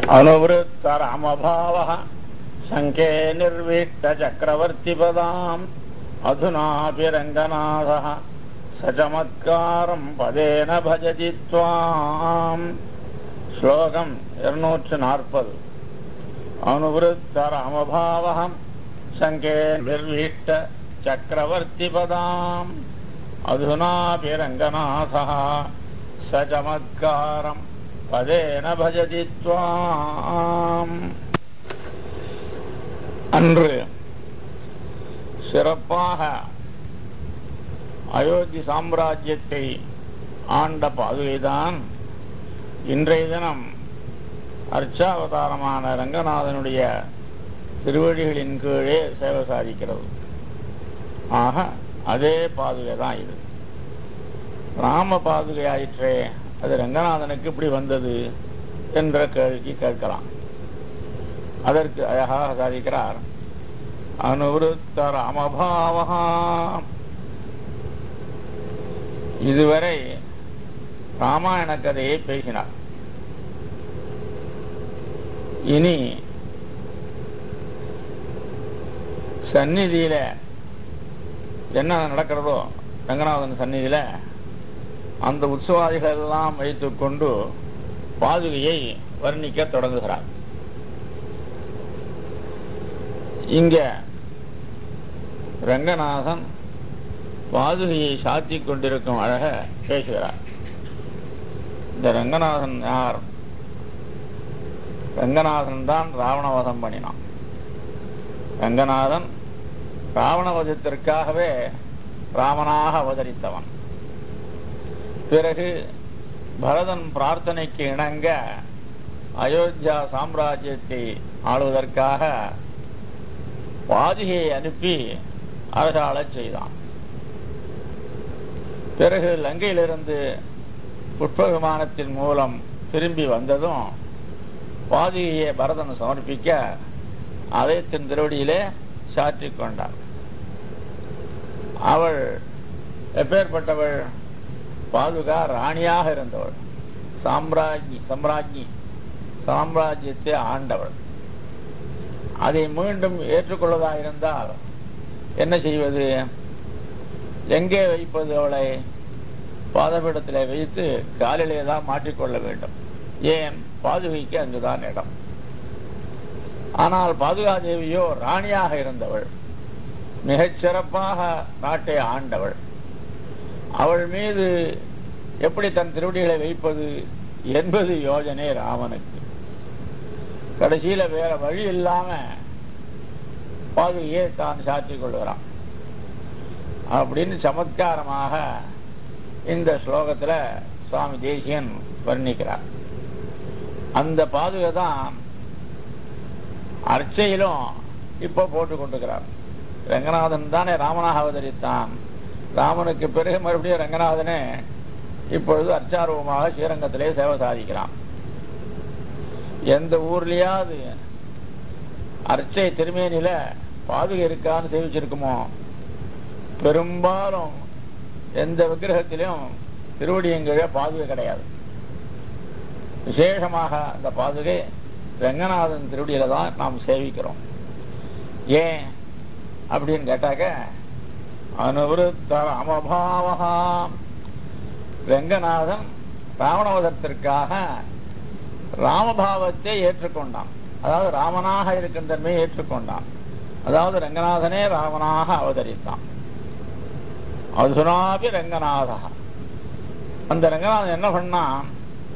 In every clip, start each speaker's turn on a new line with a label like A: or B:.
A: अनुवृत्तरामभावः शङ्के निर्विष्टचक्रवर्तिपदाम् अधुनापि रङ्गनाथः स चमत्कारम् पदेन भजति त्वाम् श्लोकम् இருநூற்று நாற்பது अनुवृत्तरामभावः शङ्के निर्विष्ट चक्रवर्तिपदाम् अधुनापि रङ्गनाथः स चमत्कारम् பதேன பஜதி துவாம் அன்று சிறப்பாக அயோத்தி சாம்ராஜ்யத்தை ஆண்ட பாதுகைதான் இன்றைய தினம் அர்ச்சாவதாரமான ரங்கநாதனுடைய திருவடிகளின் கீழே சேவை சாதிக்கிறது ஆக அதே பாதுகை தான் இது ராம பாதுகை ஆயிற்றே அது ரங்கநாதனுக்கு இப்படி வந்தது என்ற கேள்வி கேட்கலாம் அதற்கு அழகாக சாதிக்கிறார் அனுவருத்த ராமபாவகா இதுவரை ராமாயண கதையை பேசினார் இனி சந்நிதியில என்ன நடக்கிறதோ ரங்கநாதன் சந்நிதியில அந்த உற்சவாதிகள் எல்லாம் வைத்துக்கொண்டு பாதுகையை வர்ணிக்க தொடங்குகிறார் இங்க ரங்கநாதன் பாதுகையை சாத்தி கொண்டிருக்கும் அழக பேசுகிறார் இந்த ரங்கநாதன் யார் ரங்கநாதன் தான் ராவணவதம் பண்ணினான் ரங்கநாதன் ராவணவதத்திற்காகவே ராமனாக அவதரித்தவன் பிறகு பரதன் பிரார்த்தனைக்கு இணங்க அயோத்தியா சாம்ராஜ்யத்தை ஆளுவதற்காக பாதிகையை அனுப்பி அரசாளச் செய்தான் பிறகு லங்கையிலிருந்து புஷ்ப விமானத்தின் மூலம் திரும்பி வந்ததும் பாதிகையை பரதன் சமர்ப்பிக்க அதை தன் திருவடியிலே சாற்றிக் கொண்டார் அவள் எப்பேற்பட்டவள் பாதுகா ராணியாக இருந்தவள் சாம்ராஜ்யி சம்ராஜ்யி சாம்ராஜ்யத்தை ஆண்டவள் அதை மீண்டும் ஏற்றுக்கொள்வதாக இருந்தால் என்ன செய்வது எங்கே வைப்பது அவளை பாதபீடத்திலே வைத்து காலிலே தான் மாட்டிக்கொள்ள வேண்டும் ஏன் பாதுகைக்கு அங்குதான் இடம் ஆனால் பாதுகாதேவியோ ராணியாக இருந்தவள் மிகச் சிறப்பாக நாட்டை ஆண்டவள் அவள் மீது எப்படி தன் திருவடிகளை வைப்பது என்பது யோஜனை ராமனுக்கு கடைசியில வேற வழி இல்லாம பாதுகையை தான் சாற்றிக் கொள்கிறான் அப்படின்னு சமத்காரமாக இந்த ஸ்லோகத்துல சுவாமி தேசியன் வர்ணிக்கிறார் அந்த பாதுகை தான் அர்ச்சையிலும் இப்போ போட்டு கொண்டிருக்கிறார் ரங்கநாதன் தானே ராமனாக அவதரித்தான் ராமனுக்கு பிறகு மறுபடியும் ரங்கநாதனே இப்பொழுது அர்ச்சாரூபமாக ஸ்ரீரங்கத்திலே சேவை சாதிக்கிறான் எந்த ஊர்லயாவது அர்ச்சை திருமேனில பாதுகை இருக்கான்னு சேவிச்சிருக்குமோ பெரும்பாலும் எந்த விக்கிரகத்திலும் திருவடியங்கீழ பாதுகை கிடையாது விசேஷமாக அந்த பாதுகை ரங்கநாதன் திருவடியில தான் நாம் சேவிக்கிறோம் ஏன் அப்படின்னு கேட்டாக்க அனுவருத்த ராமபாவகாம் ரங்கநாதன் ராவணவதத்திற்காக ராமபாவத்தை ஏற்றுக்கொண்டான் அதாவது ராமனாக இருக்கின்ற தன்மையை ஏற்றுக்கொண்டான் அதாவது ரங்கநாதனே ராமனாக அவதரித்தான் அதுனாபி ரங்கநாதா அந்த ரங்கநாதன் என்ன பண்ணான்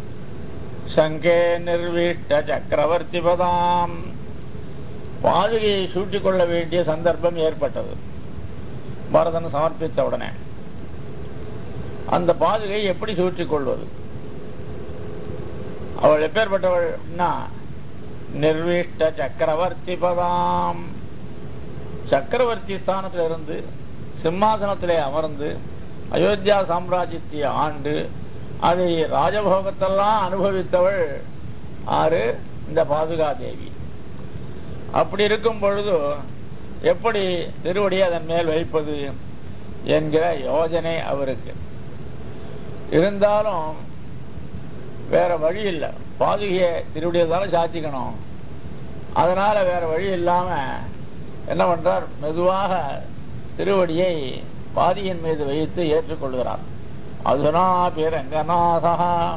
A: சங்கே நிர்வீஷ்ட சக்கரவர்த்தி பதாம் பாதுகையை சூட்டிக் கொள்ள வேண்டிய சந்தர்ப்பம் ஏற்பட்டது பரதன் சமர்ப்பித்த உடனே அந்த பாதுகை எப்படி சூட்டிக் கொள்வது அவள் எப்பேற்பட்டவள்னா நிர்விஷ்ட சக்கரவர்த்தி பதாம் சக்கரவர்த்தி ஸ்தானத்தில் இருந்து சிம்மாசனத்திலே அமர்ந்து அயோத்தியா சாம்ராஜ்யத்தை ஆண்டு அதை ராஜபோகத்தெல்லாம் அனுபவித்தவள் ஆறு இந்த பாதுகா தேவி அப்படி இருக்கும் பொழுது எப்படி திருவடியை அதன் மேல் வைப்பது என்கிற யோஜனை அவருக்கு இருந்தாலும் வேற வழி இல்லை பாதுகையை திருவடியில் தானே சாத்திக்கணும் அதனால வேற வழி இல்லாம என்ன பண்றார் மெதுவாக திருவடியை பாதியின் மீது வைத்து ஏற்றுக்கொள்கிறார் அதுனா பிரங்கநாதா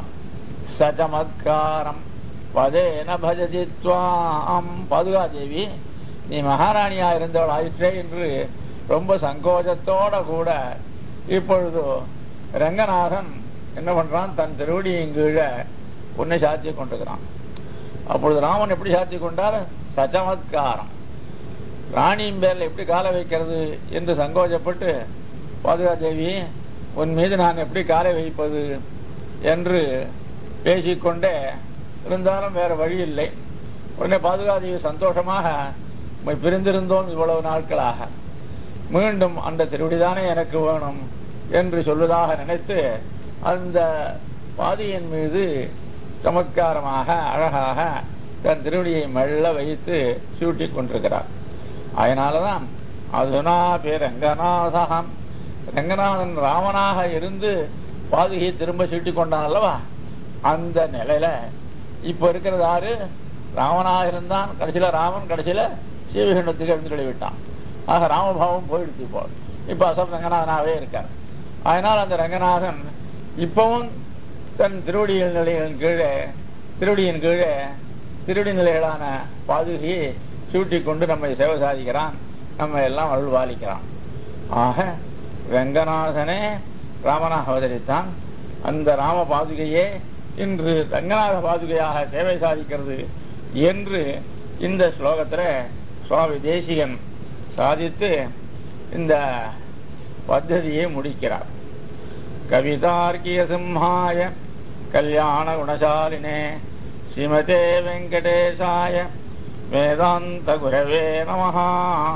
A: சஜமத்காரம் பதேன பஜதி துவாம் பாதுகாதேவி நீ மகாராணியா இருந்தவள் ஆயிற்றே என்று ரொம்ப சங்கோஜத்தோட கூட இப்பொழுது ரங்கநாதன் என்ன பண்றான் தன் திருவடியின் கீழே உன்னை சாத்தி கொண்டிருக்கிறான் அப்பொழுது ராமன் எப்படி சாத்தி கொண்டார் சச்சமத்காரம் ராணியின் பேர்ல எப்படி காலை வைக்கிறது என்று சங்கோஜப்பட்டு பாதுகாதேவி உன் மீது நான் எப்படி காலை வைப்பது என்று பேசிக்கொண்டே இருந்தாலும் வேற வழி இல்லை உடனே பாதுகாதேவி சந்தோஷமாக உம்மை பிரிந்திருந்தோம் இவ்வளவு நாட்களாக மீண்டும் அந்த திருவடிதானே எனக்கு வேணும் என்று சொல்வதாக நினைத்து அந்த பாதியின் மீது சமத்காரமாக அழகாக தன் திருவடியை மெல்ல வைத்து சூட்டி கொண்டிருக்கிறார் அதனாலதான் அதுனா பேர் ரங்கநாதகம் ரங்கநாதன் ராமனாக இருந்து பாதுகையை திரும்ப சூட்டி கொண்டான் அல்லவா அந்த நிலையில இப்ப இருக்கிறது யாரு ராமனாக இருந்தான் கடைசியில ராமன் கடைசியில சீவகண்டத்துக்கு எழுந்து விட்டான் ஆக ராமபாவம் போயிடுச்சு இப்போ இப்ப அசல் ரங்கநாதனாவே இருக்கார் அதனால் அந்த ரங்கநாதன் இப்பவும் தன் திருவடியின் நிலைகளின் கீழே திருவடியின் கீழே திருவடி நிலைகளான பாதுகையை சூட்டி கொண்டு நம்மை சேவை சாதிக்கிறான் நம்ம எல்லாம் அருள் பாலிக்கிறான் ஆக ரங்கநாதனே ராமனாக அவதரித்தான் அந்த ராம பாதுகையே இன்று ரங்கநாத பாதுகையாக சேவை சாதிக்கிறது என்று இந்த ஸ்லோகத்துல சுவாமி தேசிகன் சாதித்து இந்த பத்ததியை முடிக்கிறார் கவிதார்க்கிய சிம்ஹாய கல்யாண குணசாலினே ஸ்ரீமதே வெங்கடேசாய வேதாந்த குரவே நமஹா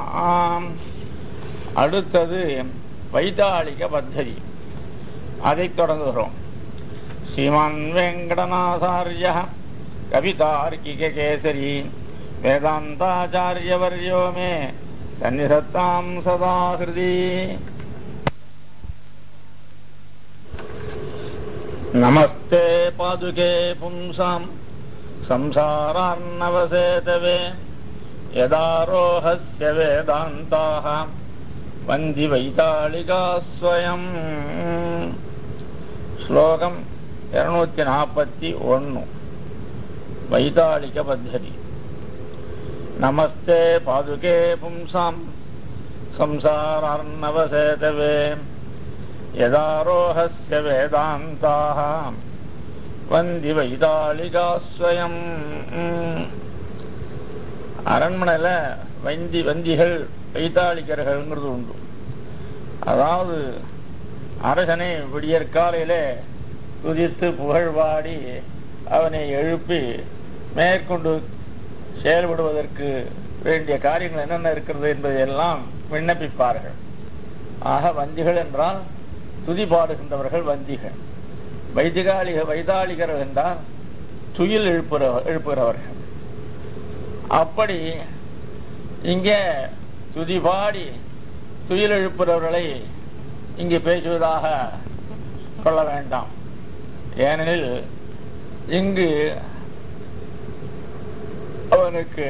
A: அடுத்தது வைதாளிக பத்ததி அதைத் தொடங்குகிறோம் ஸ்ரீமான் வெங்கடநாசாரிய கவிதார்க்கிக கேசரி வேதாந்தாச்சாரியவர்யோ மே சந்நிசத்தாம் சதா ஹிருதி நமஸ்தே பாதுகே பும்சாம் संसारार्णवसेतवे यदारोहस्य वेदान्ताः वन्दि वैताళिका स्वयम् ஸ்லோகம் இருநூத்தி நாற்பத்தி ஒன்று வைதாளிக பத்ததி நமஸ்தே பாதுகே பும்சாம் संसारार्णवसेतवे यदारोहस्य वेदान्ताः வந்தி வைதாளிகா ஸ்வயம் அரண்மனையில் வந்தி வந்திகள் வைத்தாளிகர்கள்ங்கிறது உண்டு அதாவது அரசனை விடியற்காலையிலே துதித்து புகழ்வாடி அவனை எழுப்பி மேற்கொண்டு செயல்படுவதற்கு வேண்டிய காரியங்கள் என்னென்ன இருக்கிறது என்பதையெல்லாம் விண்ணப்பிப்பார்கள் ஆக வந்திகள் என்றால் துதி பாடுகின்றவர்கள் வந்திகள் வைதிகாலிக வைதாளிகர்கள் என்றால் துயில் எழுப்புற எழுப்புகிறவர்கள் அப்படி இங்கே துதி பாடி துயில் எழுப்புறவர்களை இங்கு பேசுவதாக கொள்ள வேண்டாம் ஏனெனில் இங்கு அவனுக்கு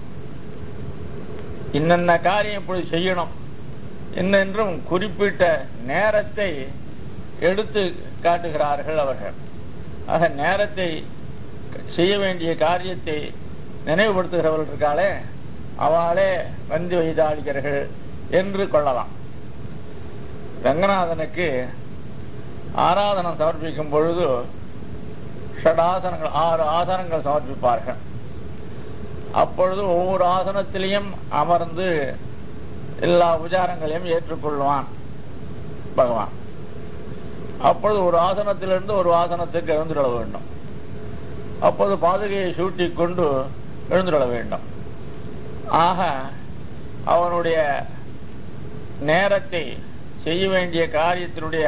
A: இன்னென்ன காரியம் இப்படி செய்யணும் என்னென்றும் குறிப்பிட்ட நேரத்தை எடுத்து காட்டுகிறார்கள் அவர்கள் ஆக நேரத்தை செய்ய வேண்டிய காரியத்தை நினைவுபடுத்துகிறவர்கள் இருக்காளே அவளே வந்து வைதாளிகர்கள் என்று கொள்ளலாம் ரங்கநாதனுக்கு ஆராதனம் சமர்ப்பிக்கும் பொழுது ஷடாசனங்கள் ஆறு ஆசனங்கள் சமர்ப்பிப்பார்கள் அப்பொழுது ஒவ்வொரு ஆசனத்திலையும் அமர்ந்து எல்லா உபச்சாரங்களையும் ஏற்றுக்கொள்வான் பகவான் அப்பொழுது ஒரு ஆசனத்திலிருந்து ஒரு ஆசனத்துக்கு எழுந்துட வேண்டும் அப்போது பாதுகையை சூட்டி கொண்டு எழுந்துட வேண்டும் ஆக அவனுடைய நேரத்தை செய்ய வேண்டிய காரியத்தினுடைய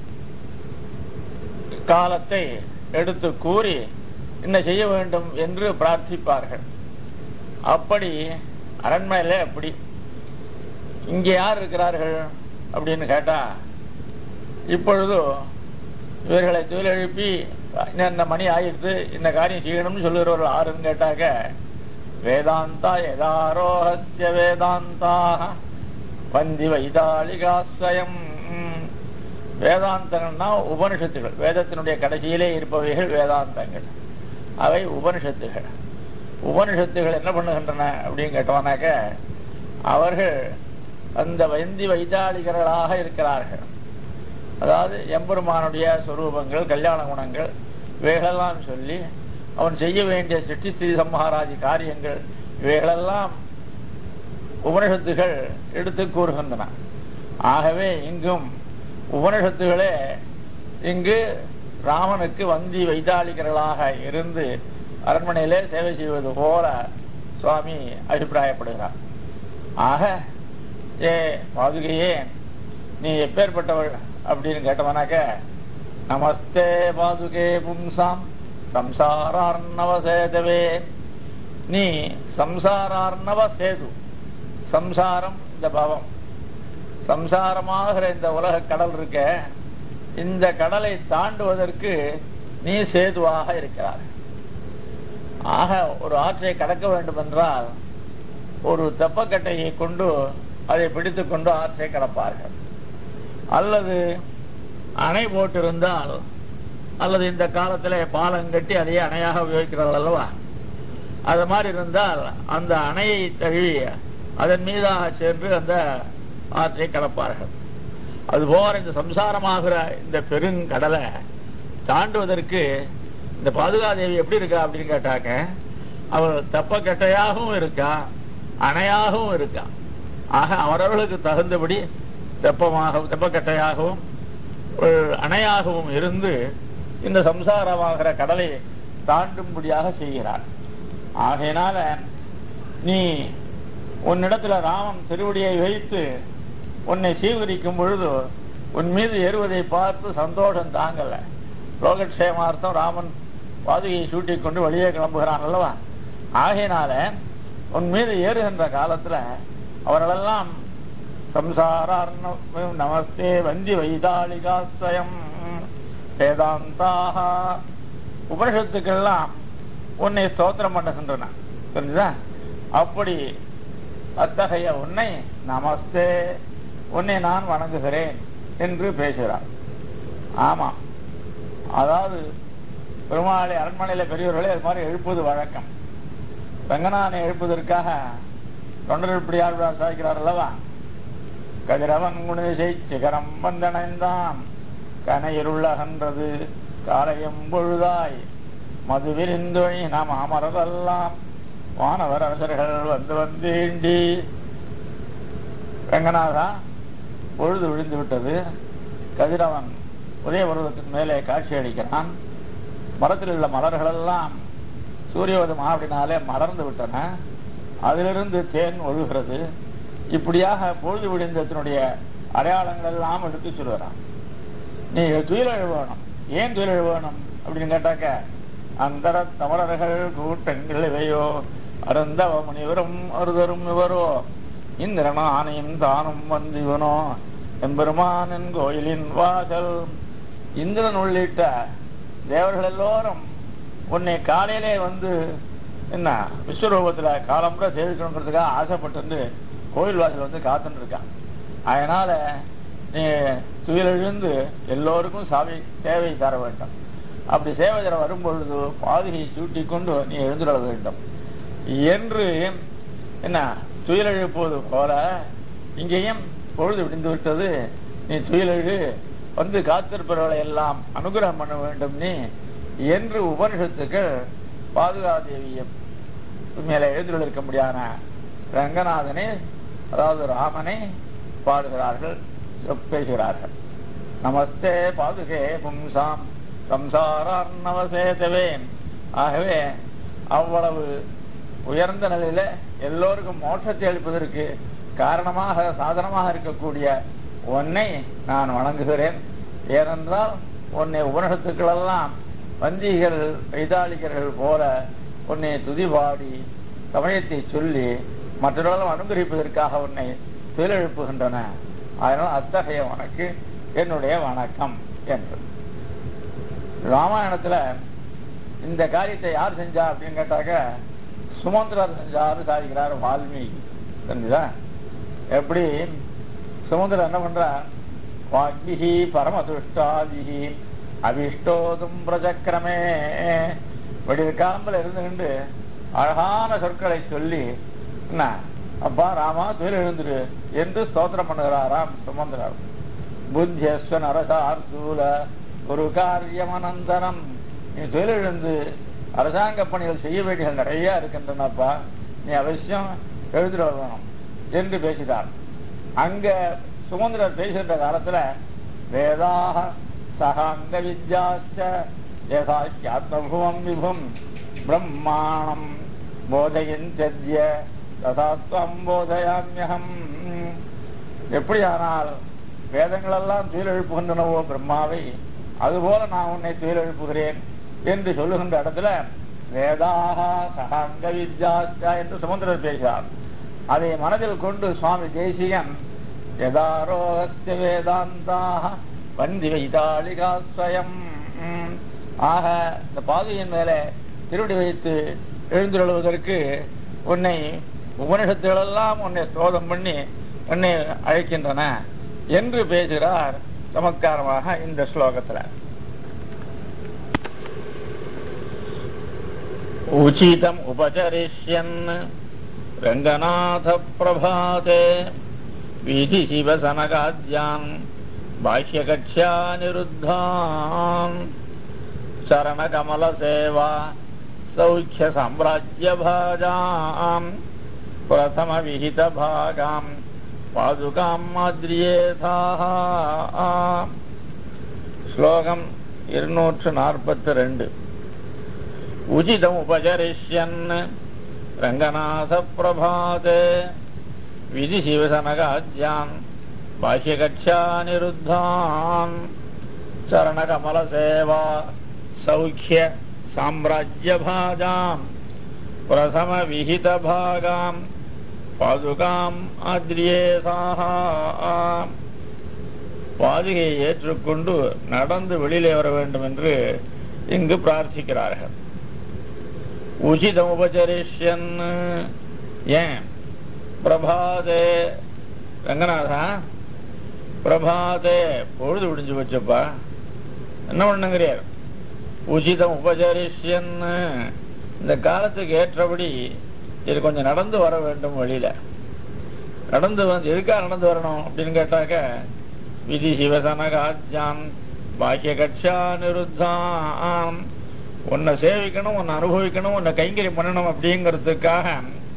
A: காலத்தை எடுத்து கூறி என்ன செய்ய வேண்டும் என்று பிரார்த்திப்பார்கள் அப்படி அரண்மனையில அப்படி இங்கே யார் இருக்கிறார்கள் அப்படின்னு கேட்டா இப்பொழுது இவர்களை தொழிலெழுப்பி இந்த மணி ஆயிடுத்து இந்த காரியம் செய்யணும்னு சொல்லுகிறவர்கள் ஆறுன்னு கேட்டாக்க வேதாந்தா யதாரோஹஸ்ய வேதாந்தா வந்தி வைதாளிகாஸ்வயம் வேதாந்தங்கள்னா உபனிஷத்துகள் வேதத்தினுடைய கடைசியிலே இருப்பவைகள் வேதாந்தங்கள் அவை உபனிஷத்துகள் உபனிஷத்துகள் என்ன பண்ணுகின்றன அப்படின்னு கேட்டோம்னாக்க அவர்கள் அந்த வந்தி வைதாளிகர்களாக இருக்கிறார்கள் அதாவது எம்பெருமானுடைய சொரூபங்கள் கல்யாண குணங்கள் இவைகளெல்லாம் சொல்லி அவன் செய்ய வேண்டிய சிருஷ்டி ஸ்திதி சம்ஹாராதி காரியங்கள் இவைகளெல்லாம் உபனிஷத்துகள் எடுத்து கூறுகின்றன ஆகவே இங்கும் உபனிஷத்துகளே இங்கு ராமனுக்கு வந்தி வைதாளிகர்களாக இருந்து அரண்மனையிலே சேவை செய்வது போல சுவாமி அபிப்பிராயப்படுகிறார் ஆக ஏ பாதுகையே நீ எப்பேற்பட்டவள் அப்படின்னு கேட்டவனாக்க நமஸ்தே பாதுகே பும்சாம் சம்சாரார்ணவ சேதவே நீ சம்சாரார்ணவ சேது சம்சாரம் இந்த பவம் சம்சாரமாகிற இந்த உலக கடல் இருக்க இந்த கடலை தாண்டுவதற்கு நீ சேதுவாக இருக்கிறார் ஆக ஒரு ஆற்றை கடக்க வேண்டும் என்றால் ஒரு தெப்பக்கட்டையை கொண்டு அதை பிடித்து கொண்டு ஆற்றை கடப்பார்கள் அல்லது அணை போட்டிருந்தால் அல்லது இந்த காலத்தில் பாலம் கட்டி அதையே அணையாக உபயோகிக்கிறார்கள் அல்லவா அது மாதிரி இருந்தால் அந்த அணையை தழுவி அதன் மீதாக சென்று அந்த ஆற்றை கடப்பார்கள் அதுபோல இந்த சம்சாரமாகிற இந்த பெருங்கடலை தாண்டுவதற்கு இந்த பாதுகாதேவி எப்படி இருக்கா அப்படின்னு கேட்டாக்க அவள் தெப்பக்கட்டையாகவும் இருக்கா அணையாகவும் இருக்கா ஆக அவரவர்களுக்கு தகுந்தபடி தெப்பமாகவும் தெப்பக்கட்டையாகவும் ஒரு அணையாகவும் இருந்து இந்த சம்சாரமாகிற கடலை தாண்டும்படியாக செய்கிறார் ஆகையினால நீ உன்னிடத்துல ராமன் திருவடியை வைத்து உன்னை சீவரிக்கும் பொழுது உன் மீது ஏறுவதை பார்த்து சந்தோஷம் தாங்கல லோகக்ஷேமார்த்தம் ராமன் பாதுகையை சூட்டிக் கொண்டு வெளியே கிளம்புகிறான் அல்லவா ஆகையினால உன் மீது ஏறுகின்ற காலத்துல அவர்களெல்லாம் சம்சாரார்ணவம் நமஸ்தே வந்தி வைதாளிகாஸ்வயம் வேதாந்தாக உபனிஷத்துக்கெல்லாம் உன்னை ஸ்தோத்திரம் பண்ணுகின்றன புரிஞ்சுதா அப்படி அத்தகைய உன்னை நமஸ்தே உன்னை நான் வணங்குகிறேன் என்று பேசுகிறார் ஆமா அதாவது பெருமாளை அரண்மனையில பெரியவர்களே அது மாதிரி எழுப்புவது வழக்கம் ரங்கநாதனை எழுப்புவதற்காக தொண்டர் இப்படி ஆழ்வார் சாய்க்கிறார் அல்லவா கதிரவன் குணிசை சிகரம் வந்தணைந்தான் கனையிருள்ளகன்றது காலையும் பொழுதாய் மது விரிந்தொழி நாம் அமரதெல்லாம் வானவர் அரசர்கள் வந்து வந்தேண்டி ரங்கநாதா பொழுது விழுந்து விட்டது கதிரவன் உதயபருவத்தின் மேலே காட்சி அளிக்கிறான் மரத்தில் உள்ள மலர்களெல்லாம் சூரியவதம் ஆவினாலே மலர்ந்து விட்டன அதிலிருந்து தேன் ஒழுகிறது இப்படியாக பொழுது விடிந்தத்தினுடைய அடையாளங்கள் எல்லாம் எடுத்து சொல்லுறான் நீ துயிலழ வேணும் ஏன் துயிலழ வேணும் அப்படின்னு கேட்டாக்க அந்தர தமரர்கள் கூட்டங்கள் இவையோ அருந்தவ முனிவரும் அருதரும் இவரோ இந்திரனும் ஆணையும் தானும் வந்து இவனோ எம்பெருமானின் கோயிலின் வாசல் இந்திரன் உள்ளிட்ட தேவர்கள் எல்லோரும் உன்னை காலையிலே வந்து என்ன விஸ்வரூபத்துல காலம்புற சேவிக்கணுங்கிறதுக்காக ஆசைப்பட்டு கோயில் வாசல் வந்து காத்துட்டு இருக்கான் அதனால நீ துயிலெழுந்து எல்லோருக்கும் சாவி சேவை தர வேண்டும் அப்படி சேவை தர வரும்பொழுது பாதுகையை சூட்டி கொண்டு நீ எழுந்துட வேண்டும் என்று என்ன துயிலெழுப்பது போல இங்கேயும் பொழுது விடிந்து விட்டது நீ துயிலெழு வந்து காத்திருப்பவர்களை எல்லாம் அனுகிரகம் பண்ண வேண்டும் நீ என்று உபனிஷத்துக்கள் பாதுகாதேவியை மேலே எழுந்துள்ள முடியாத ரங்கநாதனை அதாவது ராமனை பாடுகிறார்கள் பேசுகிறார்கள் நமஸ்தே பாதுகே பும்சாம் சம்சாரார்ணவசேதவே ஆகவே அவ்வளவு உயர்ந்த நிலையில எல்லோருக்கும் மோட்சத்தை அளிப்பதற்கு காரணமாக சாதனமாக இருக்கக்கூடிய உன்னை நான் வணங்குகிறேன் ஏனென்றால் உன்னை உபனிஷத்துக்களெல்லாம் வந்திகள் வைதாளிகர்கள் போல உன்னை துதிபாடி சமயத்தை சொல்லி மற்றவர்களும் அனுகிரகிப்பதற்காக உன்னை தொழிலெழுப்புகின்றன அதனால் அத்தகைய உனக்கு என்னுடைய வணக்கம் என்று ராமாயணத்துல இந்த காரியத்தை யார் செஞ்சா அப்படின்னு கேட்டாக்க சுமந்திரர் செஞ்சாரு சாதிக்கிறார் வால்மீகி தெரிஞ்சுதா எப்படி சுமந்திரர் என்ன பண்றார் வாக்பிஹி பரமதுஷ்டாதிஹி அவிஷ்டோதும் பிரஜக்கிரமே விடிய காலம்பல இருந்துகிண்டு அழகான சொற்களை சொல்லி என்ன அப்பா ராமா துயில் எழுந்துரு என்று ஸ்தோத்திரம் பண்ணுகிறாராம் சுமந்திரர் புத்தியஸ்வ நரசார்த்தூல ஒரு காரியமனந்தரம் நீ துயில் எழுந்து அரசாங்க பணிகள் செய்ய வேண்டியது நிறைய இருக்கின்றனப்பா நீ அவசியம் எழுந்துட்டு வரணும் என்று பேசினார் அங்க சுமந்திரர் பேசுகின்ற காலத்துல வேதாக சகாங்க வித்யாச்ச யதாத்மபுவம் விபும் பிரம்மாணம் போதையஞ்சத்ய ததாத்வம் போதயாமியகம் எப்படியானால் வேதங்களெல்லாம் துயில் எழுப்புகின்றனவோ பிரம்மாவை அதுபோல நான் உன்னை துயில் எழுப்புகிறேன் என்று சொல்லுகின்ற இடத்துல வேதாக சகாங்க வித்யாச்ச என்று சுமந்திரர் பேசுகிறார் அதை மனதில் கொண்டு சுவாமி தேசிகன் யதாரோகஸ்ய வேதாந்தாக வந்தி வைதாளிகா ஸ்வயம் ம். ஆக இந்த பாதையின் மேலே திருடி வைத்து எழுந்துள்ளதற்கு உன்னை உபனிஷத்துகளெல்லாம் உன்னை ஸ்தோதம் பண்ணி உன்னை அழைக்கின்றன என்று பேசுகிறார் சமத்காரமாக இந்த ஸ்லோகத்துல உச்சிதம் உபச்சரிஷ்யன் ரங்கநாத பிரபாதே வீதி சிவசனகாத்யான் பாஹ்யகக்ஷா நிருத்தாம் சரணகமல சேவா சௌக்கிய சாம்ராஜ்ய பாஜாம் பிரதம விஹித பாகாம் பாதுகாம் மாதிரியேதாக ஸ்லோகம் இருநூற்று நாற்பத்தி ரெண்டு உச்சிதம் உபச்சரிஷ்யன் ரங்கநாத பிரபாதே விதி சிவசனகாத்யான் பாஹ்யகக்ஷா நிருத்தாம் சரணகமல சேவா சௌக்கிய சாம்ராஜ்ய பாஜாம் பிரதம விஹித பாகாம் பாதுகாம் ஆத்ரியேசாக பாதுகையை ஏற்றுக்கொண்டு நடந்து வெளியிலே வர வேண்டும் என்று இங்கு பிரார்த்திக்கிறார்கள் உச்சிதம் உபச்சரிஷ்யன் ஏன் பிரபாதே ரங்கநாதா பிரபாதே பொழுது விடிஞ்சு வச்சப்பா என்ன பண்ணுங்கிறார் உச்சிதம் உபச்சரிஷ்யன் இந்த காலத்துக்கு ஏற்றபடி இது கொஞ்சம் நடந்து வர வேண்டும் வெளியில நடந்து வந்து எதுக்காக நடந்து வரணும் அப்படின்னு கேட்டாக்க விதி சிவசனகாத்யான் பாக்கிய கட்சா நிருத்தாம் உன்னை சேவிக்கணும் உன்னை அனுபவிக்கணும் உன்னை கைங்கரியம் பண்ணணும் அப்படிங்கிறதுக்காக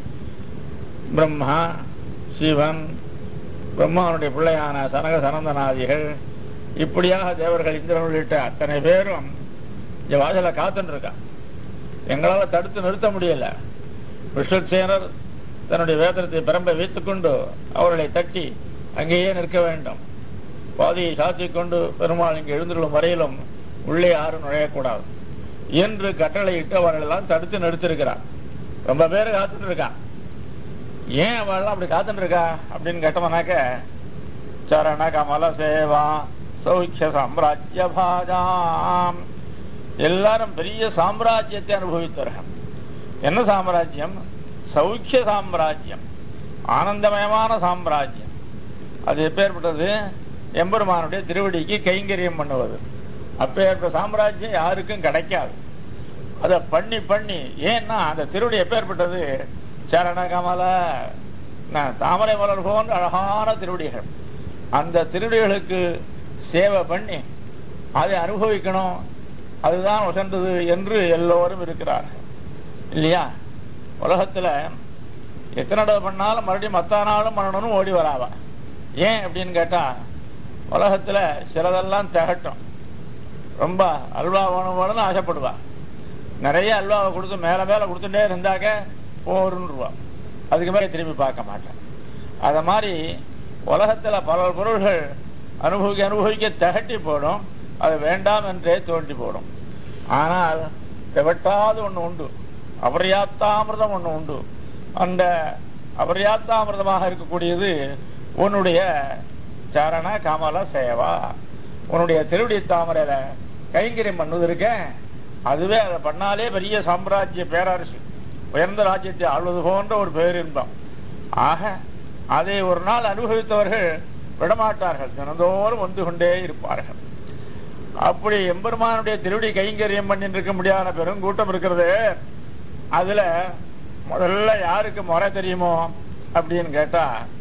A: பிரம்மா சிவன் பிரம்மாவுடைய பிள்ளையான சனக சனந்தநாதிகள் இப்படியாக தேவர்கள் இந்திரன் உள்ளிட்ட அத்தனை பேரும் இந்த வாசல காத்துன்னு இருக்கான் எங்களால தடுத்து நிறுத்த முடியல விஸ்வசேனர் தன்னுடைய வேதனத்தை பிரம்பை வைத்துக்கொண்டு அவர்களை தட்டி அங்கேயே நிற்க வேண்டும் பாதையை சாத்திக் கொண்டு பெருமாள் இங்கு எழுந்துள்ளும் வரையிலும் உள்ளே யாரும் நுழையக்கூடாது என்று கட்டளையிட்டு அவர்கள் எல்லாம் தடுத்து நிறுத்திருக்கிறார் ரொம்ப பேர் காத்துட்டு இருக்கான் ஏன் அவள்லாம் அப்படி காத்துட்டு இருக்கா அப்படின்னு கேட்டோம்னாக்க சரண கமல சேவா சௌக்கிய சாம்ராஜ்ய பாஜாம் எல்லாரும் பெரிய சாம்ராஜ்யத்தை அனுபவித்தார்கள் என்ன சாம்ராஜ்யம் சௌக்கிய சாம்ராஜ்யம் ஆனந்தமயமான சாம்ராஜ்யம் அது எப்பேற்பட்டது எம்பெருமானுடைய திருவடிக்கு கைங்கரியம் பண்ணுவது அப்பேற்பட்ட சாம்ராஜ்யம் யாருக்கும் கிடைக்காது அதை பண்ணி பண்ணி ஏன்னா அந்த திருவடி எப்பேற்பட்டது சரண கமல நான் தாமரை மலர் போன்ற அழகான திருவடிகள் அந்த திருவடிகளுக்கு சேவை பண்ணி அதை அனுபவிக்கணும் அதுதான் உசந்தது என்று எல்லோரும் இருக்கிறார்கள் இல்லையா உலகத்துல எத்தனை தடவை பண்ணாலும் மறுபடியும் மத்த நாளும் பண்ணணும்னு ஓடி வராவா ஏன் அப்படின்னு கேட்டா உலகத்துல சிலதெல்லாம் திகட்டும் ரொம்ப அல்வா வேணும் வேணும்னு ஆசைப்படுவா நிறைய அல்வாவை கொடுத்து மேல மேல கொடுத்துட்டே இருந்தாக்க போருன்னுருவா அதுக்கு மேலே திரும்பி பார்க்க மாட்டேன் அத மாதிரி உலகத்துல பல பொருள்கள் அனுபவிக்க அனுபவிக்க திகட்டி போடும் அது வேண்டாம் என்றே தோண்டி போடும் ஆனால் திவட்டாது ஒண்ணு உண்டு அபரியாத்தாமிர்தம் ஒண்ணு உண்டு அந்த அபரியாத்தாமிர்தமாக இருக்கக்கூடியது உன்னுடைய சரண கமல சேவா உன்னுடைய திருவடி தாமரையில கைங்கரியம் பண்ணுவதற்க அதுவே அதை பண்ணாலே பெரிய சாம்ராஜ்ய பேரரசு உயர்ந்த ராஜ்யத்தை ஆள்வது போன்ற ஒரு பேரின்பம் ஆக அதை ஒரு நாள் அனுபவித்தவர்கள் விடமாட்டார்கள் தினந்தோறும் வந்து கொண்டே இருப்பார்கள் அப்படி எம்பெருமானுடைய திருவடி கைங்கரியம் பண்ணிட்டு இருக்க முடியாத பெருங்கூட்டம் இருக்கிறது அதுல முதல்ல யாருக்கு முறை தெரியுமோ அப்படின்னு கேட்டா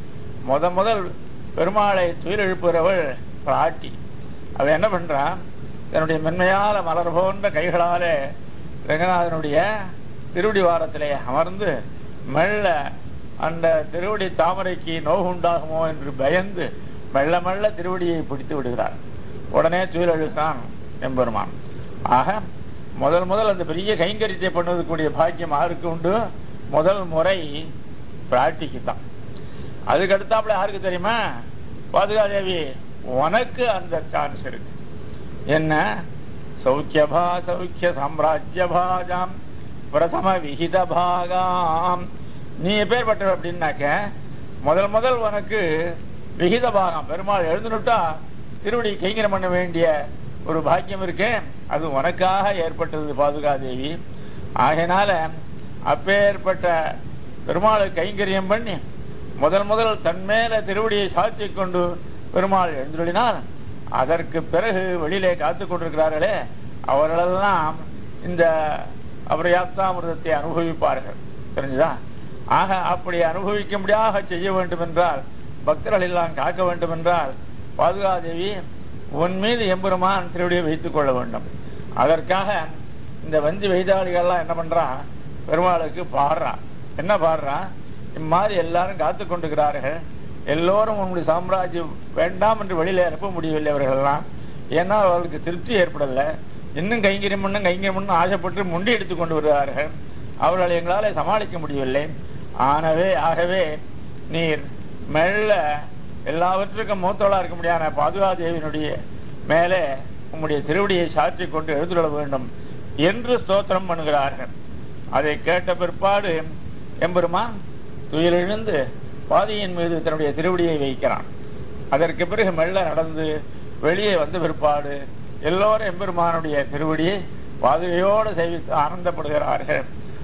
A: முத முதல் பெருமாளை துயில் எழுப்புகிறவள் பிராட்டி அவ என்ன பண்றான் தன்னுடைய மென்மையால மலர் போன்ற கைகளாலே ரங்கநாதனுடைய திருவடி வாரத்திலே அமர்ந்து மெல்ல அந்த திருவடி தாமரைக்கு நோவு உண்டாகுமோ என்று பயந்து மெல்ல மெல்ல திருவடியை பிடித்து விடுகிறார் உடனே துயில் எழுகிறான் எம்பெருமான் ஆக முதல் முதல் அந்த பெரிய கைங்கரியத்தை பண்ணுவதற்குரிய பாக்கியம் யாருக்கு உண்டு முதல் முறை பிராட்டிக்கு தான் அதுக்கு அடுத்தாப்புல யாருக்கு தெரியுமா பாதுகாதேவி உனக்கு அந்த சான்ஸ் இருக்கு என்ன சௌக்கியபா சௌக்கிய சாம்ராஜ்ய பாஜாம் பிரதம விகித பாகாம் நீ எப்பேற்பட்ட அப்படின்னாக்க முதல் முதல் உனக்கு விகித பாகம் பெருமாள் எழுந்துட்டா திருவடி கைங்கரம் பண்ண வேண்டிய ஒரு பாக்கியம் இருக்கே அது உனக்காக ஏற்பட்டது பாதுகாதேவி ஆகையினால அப்பேற்பட்ட பெருமாளை கைங்கரியம் பண்ணி முதல் முதல் தன் மேல திருவடியை சாத்தி கொண்டு பெருமாள் எழுந்துள்ளினால் அதற்கு பிறகு வெளியிலே காத்து கொண்டிருக்கிறார்களே அவர்களெல்லாம் இந்த அபரியாப்தாமிரதத்தை அனுபவிப்பார்கள் தெரிஞ்சுதா ஆக அப்படி அனுபவிக்கும்படியாக செய்ய வேண்டும் என்றால் பக்தர்கள் எல்லாம் காக்க வேண்டும் என்றால் பாதுகாதேவி உன் மீது எம்பெருமான் திருவடியை வைத்துக் கொள்ள வேண்டும் அதற்காக இந்த வந்தி வைதாளிகள்லாம் என்ன பண்றான் பெருமாளுக்கு பாடுறான் என்ன பாடுறான் இம்மாதிரி எல்லாரும் காத்து கொண்டிருக்கிறார்கள் எல்லோரும் உன்னுடைய சாம்ராஜ்யம் வேண்டாம் என்று வெளியில அனுப்ப முடியவில்லை அவர்களெல்லாம் ஏன்னா அவர்களுக்கு திருப்தி ஏற்படல இன்னும் கைங்கரியம் பண்ணும் கைங்கரியம் பண்ணும் ஆசைப்பட்டு முண்டி எடுத்துக் கொண்டு வருகிறார்கள் அவர்களை எங்களால சமாளிக்க முடியவில்லை ஆனவே ஆகவே நீர் மெல்ல எல்லாவற்றுக்கும் மூத்தவளா இருக்க முடியாத பாதுகாதேவியினுடைய மேலே உம்முடைய திருவடியை சாற்றி கொண்டு எழுந்துள்ள வேண்டும் என்று ஸ்தோத்திரம் பண்ணுகிறார்கள் அதை கேட்ட பிற்பாடு எம்பெருமான் துயிலெழுந்து பாதியின் மீது தன்னுடைய திருவடியை வைக்கிறான் அதற்கு பிறகு மெல்ல நடந்து வெளியே வந்த பிற்பாடு எல்லோரும் எம்பெருமானுடைய திருவடியை பாதுகையோடு சேவித்து ஆனந்தப்படுகிறார்கள்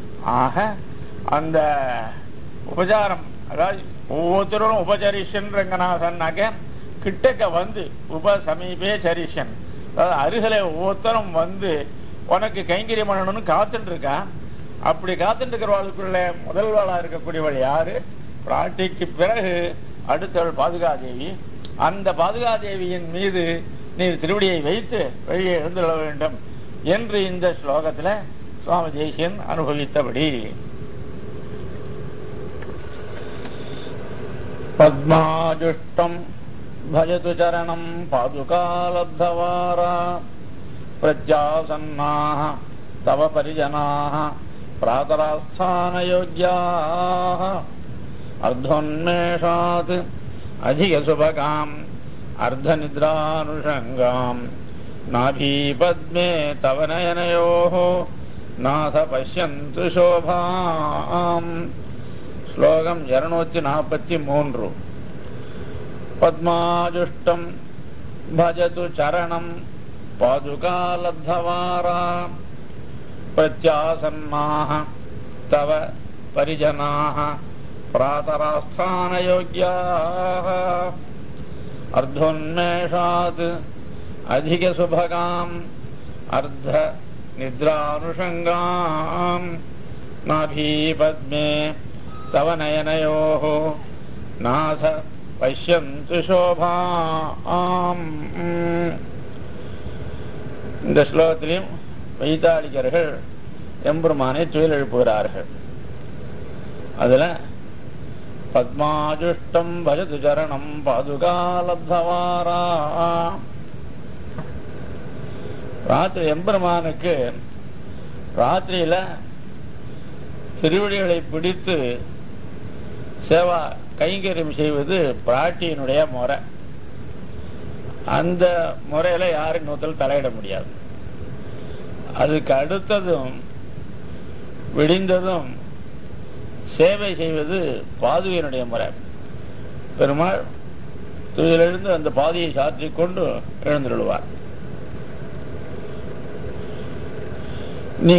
A: ஆக அந்த உபச்சாரம் அதாவது ஒவ்வொருத்தரும் உபச்சரிஷன் ரங்கநாதன்னாக்க கிட்டக்க வந்து உப சமீபே சரிஷன் அதாவது அருகில ஒவ்வொருத்தரும் வந்து உனக்கு கைங்கரியம் பண்ணணும்னு காத்துட்டு இருக்கான் அப்படி காத்துட்டு இருக்கிறவளுக்குள்ள முதல்வளா இருக்கக்கூடியவள் யாரு பிராட்டிக்கு பிறகு அடுத்தவள் பாதுகாதேவி அந்த பாதுகாதேவியின் மீது நீர் திருவடியை வைத்து வெளியே எழுந்துள்ள வேண்டும் என்று இந்த ஸ்லோகத்துல சுவாமி தேசியன் அனுபவித்தபடி பத்மாஜுஷ்டம் भजतु चरणं पादुकालब्धवारा प्रत्यासन्नाः तव परिजनाः प्रातरास्थानयोग्याः अर्धोन्मेषात् अधिकसुभगाम् अर्धनिद्रानुषङ्गाम् नाभीपद्मे तव नयनयोः नाथ पश्यन्तु शोभाम् श्लोकम् இருநூத்தி நாற்பத்தி மூன்று पद्माजुष्टम् भजतु चरणम् पादुकालब्धवारा प्रत्यासन्नाः तव परिजनाः प्रातरास्थानयोग्याः अर्धोन्मेषात् अधिकसुभगाम् अर्धनिद्रानुषङ्गाम् नाभीपद्मे तव नयनयोः नाथ பஷ்யந்து சோபாம் இந்த ஸ்லோகத்திலையும் வைத்தாளிகர்கள் எம்பெருமானை துயில் எழுப்புகிறார்கள் அதுல பத்மாஜுஷ்டம் பஜது சரணம் பாதுகாலப்தவாரா ராத்திரி எம்பெருமானுக்கு ராத்திரியில திருவடிகளை பிடித்து சேவா கைங்கரியம் செய்வது பிராட்டியினுடைய முறை அந்த முறையில யாரும் இன்னொருத்தர் தலையிட முடியாது அதுக்கு அடுத்ததும் விடிந்ததும் சேவை செய்வது பாதுகையினுடைய முறை பெருமாள் துயிலெழுந்து அந்த பாதையை சாற்றி கொண்டு எழுந்துள்ளார் நீ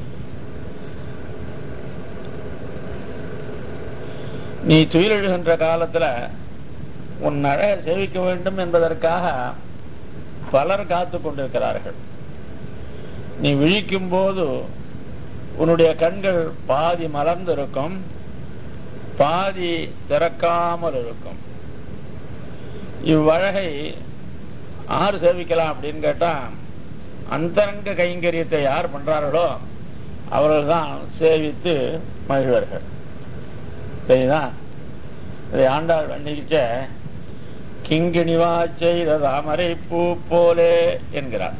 A: நீ துயிலெழுகின்ற காலத்துல உன் அழகை சேவிக்க வேண்டும் என்பதற்காக பலர் காத்து கொண்டிருக்கிறார்கள் நீ விழிக்கும் போது உன்னுடைய கண்கள் பாதி மலர்ந்து இருக்கும் பாதி திறக்காமல் இருக்கும் இவ்வழகை ஆறு சேவிக்கலாம் அப்படின்னு கேட்டா அந்தரங்க கைங்கரியத்தை யார் பண்றார்களோ அவர்கள் தான் சேவித்து மகிழ்வார்கள் சரிதா இதை ஆண்டாள் வண்டிச்ச கிங்கிணிவா செய்த தாமரை பூ போலே என்கிறார்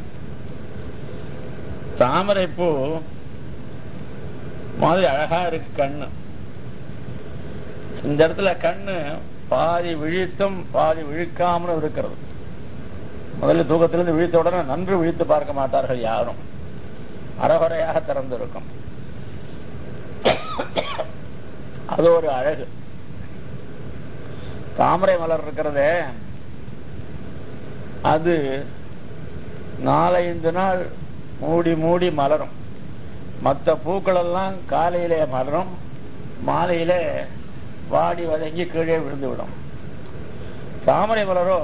A: தாமரை பூ மாதிரி அழகா இருக்கு கண்ணு இந்த இடத்துல கண்ணு பாதி விழித்தும் பாதி விழிக்காமலும் இருக்கிறது முதல்ல தூக்கத்திலிருந்து விழித்த உடனே நன்று விழித்து பார்க்க மாட்டார்கள் யாரும் அறகுறையாக திறந்திருக்கும் அது ஒரு அழகு தாமரை மலர் இருக்கிறதே அது நாலைந்து நாள் மூடி மூடி மலரும் மற்ற பூக்கள் எல்லாம் காலையிலே மலரும் மாலையிலே வாடி வதங்கி கீழே விழுந்து விடும் தாமரை மலரோ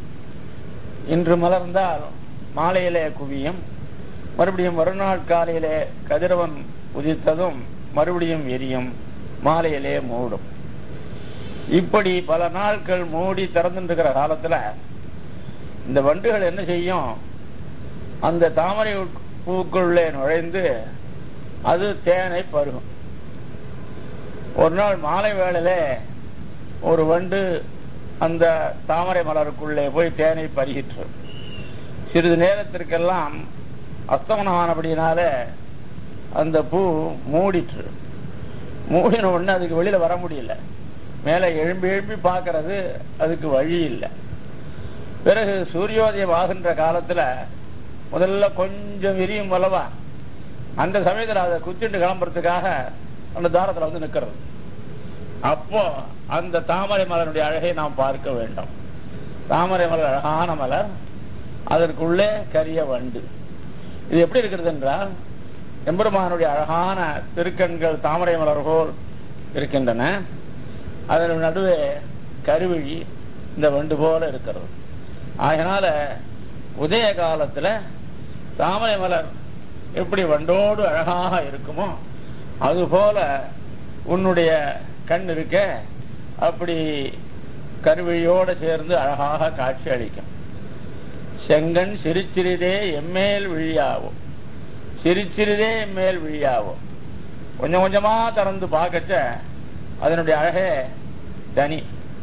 A: இன்று மலர்ந்தால் மாலையிலே குவியும் மறுபடியும் மறுநாள் காலையிலே கதிரவன் உதித்ததும் மறுபடியும் எரியும் மாலையிலே மூடும் இப்படி பல நாட்கள் மூடி திறந்துருக்கிற காலத்துல இந்த வண்டுகள் என்ன செய்யும் அந்த தாமரை பூக்குள்ளே நுழைந்து அது தேனை பருகும் ஒரு நாள் மாலை வேளையில ஒரு வண்டு அந்த தாமரை மலருக்குள்ளே போய் தேனை பருகிற்று சிறிது நேரத்திற்கெல்லாம் அஸ்தமனம் ஆனபடியினால அந்த பூ மூடிற்று மூடின உடனே அதுக்கு வெளியில வர முடியல மேலே எழும்பி எழும்பி பார்க்கறது அதுக்கு வழி இல்லை பிறகு சூரியோதயம் ஆகின்ற காலத்துல முதல்ல கொஞ்சம் விரியும் அல்லவா அந்த சமயத்துல அதை குத்திட்டு கிளம்புறதுக்காக அந்த தாரத்துல வந்து நிக்கிறது அப்போ அந்த தாமரை மலருடைய அழகை நாம் பார்க்க வேண்டும் தாமரை மலர் அழகான மலர் அதற்குள்ளே கரிய வண்டு இது எப்படி இருக்கிறது என்றால் எம்பெருமானுடைய அழகான திருக்கண்கள் தாமரை மலர் போல் இருக்கின்றன அதன் நடுவே கருவிழி இந்த வண்டு போல இருக்கிறது அதனால உதய காலத்துல தாமரை மலர் எப்படி வண்டோடு அழகாக இருக்குமோ அதுபோல உன்னுடைய கண் இருக்க அப்படி கருவிழியோடு சேர்ந்து அழகாக காட்சி அளிக்கும் செங்கன் சிரிச்சிறிதே எம்மேல் விழியாவும் சிரிச்சிறிதே எம்மேல் விழியாவும் கொஞ்சம் கொஞ்சமா திறந்து பார்க்கச்ச அதனுடைய அழகே தனி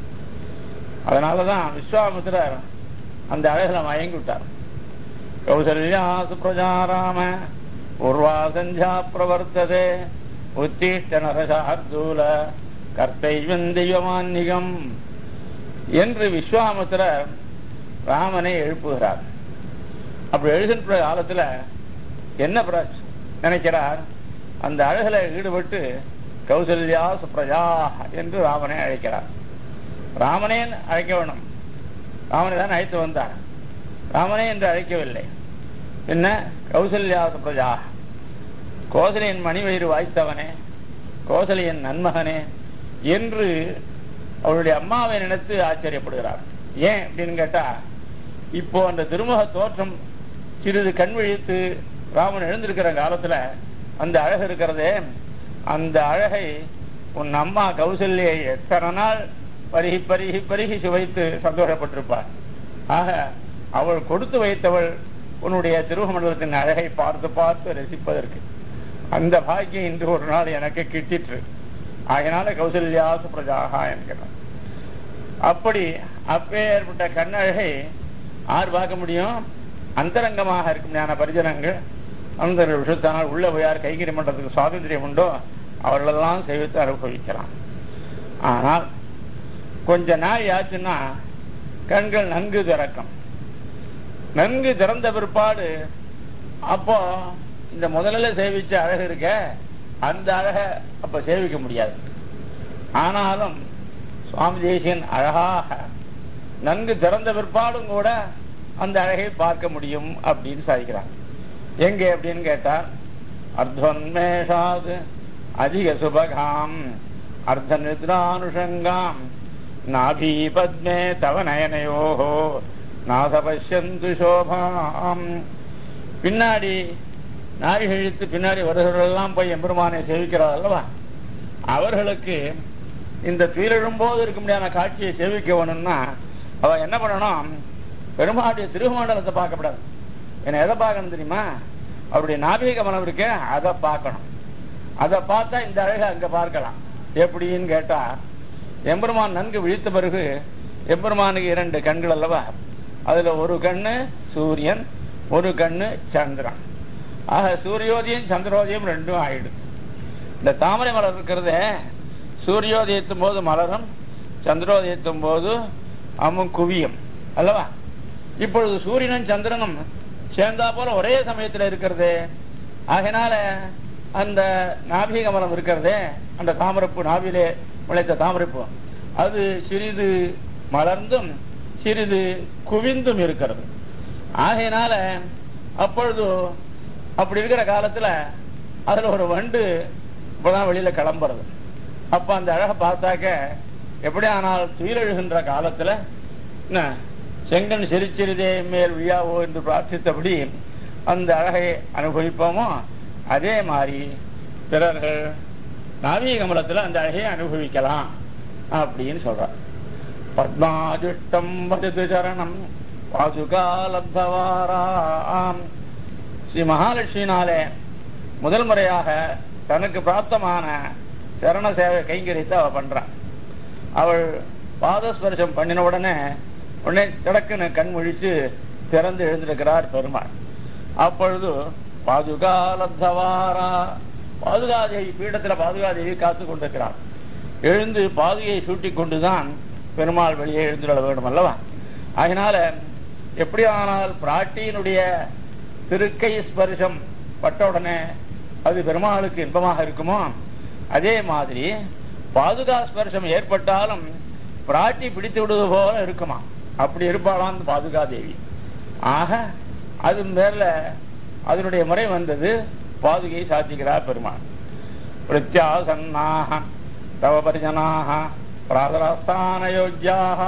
A: அதனாலதான் விஸ்வாமித்திரர் அந்த அழகுல மயங்கி விட்டார் கௌசல்யா சுப்ரஜாராம பூர்வா சஞ்சா பிரவர்த்ததே உத்திஷ்ட நரசார்தூல கர்த்தைவன் தெய்வமான்னிகம் என்று விஸ்வாமித்திரர் ராமனை எழுப்புகிறார் அப்படி எழுகின்ற காலத்துல என்ன பிர- நினைக்கிறார் அந்த அழகுல ஈடுபட்டு கௌசல்யா சுப்ரஜா என்று ராமனை அழைக்கிறார் ராமனே அழைக்க வேணும் ராமனை தான் அழைத்து வந்தார் ராமனே என்று அழைக்கவில்லை என்ன கௌசல்யா சுப்ரஜா கோசலையின் மணிவயிறு வாய்த்தவனே கோசலையின் நன்மகனே என்று அவருடைய அம்மாவை நினைத்து ஆச்சரியப்படுகிறார் ஏன் அப்படின்னு கேட்டா இப்போ அந்த திருமுக தோற்றம் சிறிது கண் விழித்து ராமன் எழுந்திருக்கிற காலத்துல அந்த அழகு இருக்கிறதே அந்த அழகை உன் அம்மா கௌசல்யை எத்தனை நாள் பருகி பருகி பருகி சுவைத்து சந்தோஷப்பட்டிருப்பார் ஆக அவள் கொடுத்து வைத்தவள் உன்னுடைய திருவமண்டலத்தின் அழகை பார்த்து பார்த்து ரசிப்பதற்கு அந்த பாக்கியம் இன்று ஒரு நாள் எனக்கு கிட்டிற்று ஆகையினால கௌசல்யா சுப்ரஜாகா என்கிறார் அப்படி அப்பேற்பட்ட கண்ணழகை யார் பார்க்க முடியும் அந்தரங்கமாக இருக்கும் ஞான பரிஜனங்கள் அந்த விஷயத்தினால் உள்ள போய் யார் கைங்கரி மன்றத்துக்கு சுவாதந்திரியம் உண்டோ அவர்களெல்லாம் செய்வித்து அனுபவிக்கலாம் ஆனால் கொஞ்ச நாள் ஆச்சுன்னா கண்கள் நன்கு திறக்கும் நன்கு திறந்த பிற்பாடு அப்போ இந்த முதல்ல சேவிச்ச அழகு இருக்க அந்த அழக அப்ப சேவிக்க முடியாது ஆனாலும் சுவாமி தேசியன் அழகாக நன்கு திறந்த பிற்பாடும் கூட அந்த அழகை பார்க்க முடியும் அப்படின்னு சாதிக்கிறார் எங்க அப்படின்னு கேட்டா அர்த்தோன்மேஷாத் அதிக சுபகாம் அர்த்த நித்ரானுஷங்காம் நாபி பத்மே தவ நயனயோகோ நாத பஷ்யந்து சோபாம் பின்னாடி நாரி இழுத்து பின்னாடி வருகிறவர்களெல்லாம் போய் எம்பெருமானை சேவிக்கிறார் அல்லவா அவர்களுக்கு இந்த துயிலெழும்போது இருக்க முடியாத காட்சியை சேவிக்க வேணும்னா அவ என்ன பண்ணணும் பெருமாளுடைய திருமண்டலத்தை பார்க்கப்படாது என்ன எதை பார்க்கணும் தெரியுமா அவருடைய நாபிக மனம் இருக்கே அதை பார்க்கணும் அதை பார்த்தா இந்த அழகை அங்க பார்க்கலாம் எப்படின்னு கேட்டா எம்பெருமான் நன்கு விழித்த பிறகு எம்பெருமானுக்கு இரண்டு கண்கள் அல்லவா அதுல ஒரு கண்ணு சூரியன் ஒரு கண்ணு சந்திரன் ஆக சூரியோதயம் சந்திரோதயம் ரெண்டும் ஆயிடுது இந்த தாமரை மலர் இருக்கிறதே சூரியோதயத்தும் போது மலரும் சந்திரோதயத்தும் போது அம்மும் குவியும் அல்லவா இப்பொழுது சூரியனும் சந்திரனும் சேர்ந்தா போல ஒரே சமயத்துல இருக்கிறது ஆகையினால அந்த நாபிக மலம் இருக்கிறதே அந்த தாமரைப்பூ நாவிலே முளைத்த தாமரைப்பூ அது சிறிது மலர்ந்தும் சிறிது குவிந்தும் இருக்கிறது ஆகையினால அப்பொழுது அப்படி இருக்கிற காலத்துல அதுல ஒரு வண்டு இப்பதான் வெளியில கிளம்புறது அப்ப அந்த அழகை பார்த்தாக்க எப்படி ஆனால் துயிலெழுகின்ற காலத்துல என்ன செங்கன் சிரிச்சிறிதே மேல் விழாவோ என்று பிரார்த்தித்தபடி அந்த அழகை அனுபவிப்போமோ அதே மாதிரி பிறர்கள் நாவீக கமலத்துல அந்த அழகையை அனுபவிக்கலாம் அப்படின்னு சொல்றார் பத்மாஜுஷ்டம் வதது சரணம் பாசுகாலப்தவாராம் ஸ்ரீ மகாலட்சுமினாலே முதல் முறையாக தனக்கு பிராப்தமான சரண சேவை கைங்கரித்து அவ பண்றான் அவள் பாதஸ்பர்சம் பண்ணின உடனே உடனே கிடக்குன்னு கண் முழிச்சு திறந்து எழுந்திருக்கிறார் பெருமாள் அப்பொழுது பாதுகாலப்தவாரா பாதுகாதேவி பீடத்துல பாதுகாதேவி காத்து கொண்டிருக்கிறார் எழுந்து பாதுகையை சூட்டி கொண்டுதான் பெருமாள் வெளியே எழுந்துட வேண்டும் அல்லவா அதனால எப்படி ஆனால் பிராட்டியினுடைய திருக்கை ஸ்பர்சம் பட்ட உடனே அது பெருமாளுக்கு இன்பமாக இருக்குமோ அதே மாதிரி பாதுகா ஸ்பர்சம் ஏற்பட்டாலும் பிராட்டி பிடித்து விடுவது போல இருக்குமா அப்படி இருப்பாளாம் அந்த பாதுகா தேவி ஆக அது மேல அதனுடைய முறை வந்தது பாதுகையை சாத்திக்கிறார் பெருமாள் பிரத்யாசன்னாக தவ பரிஜனாக பிராதராஸ்தான யோஜ்யாக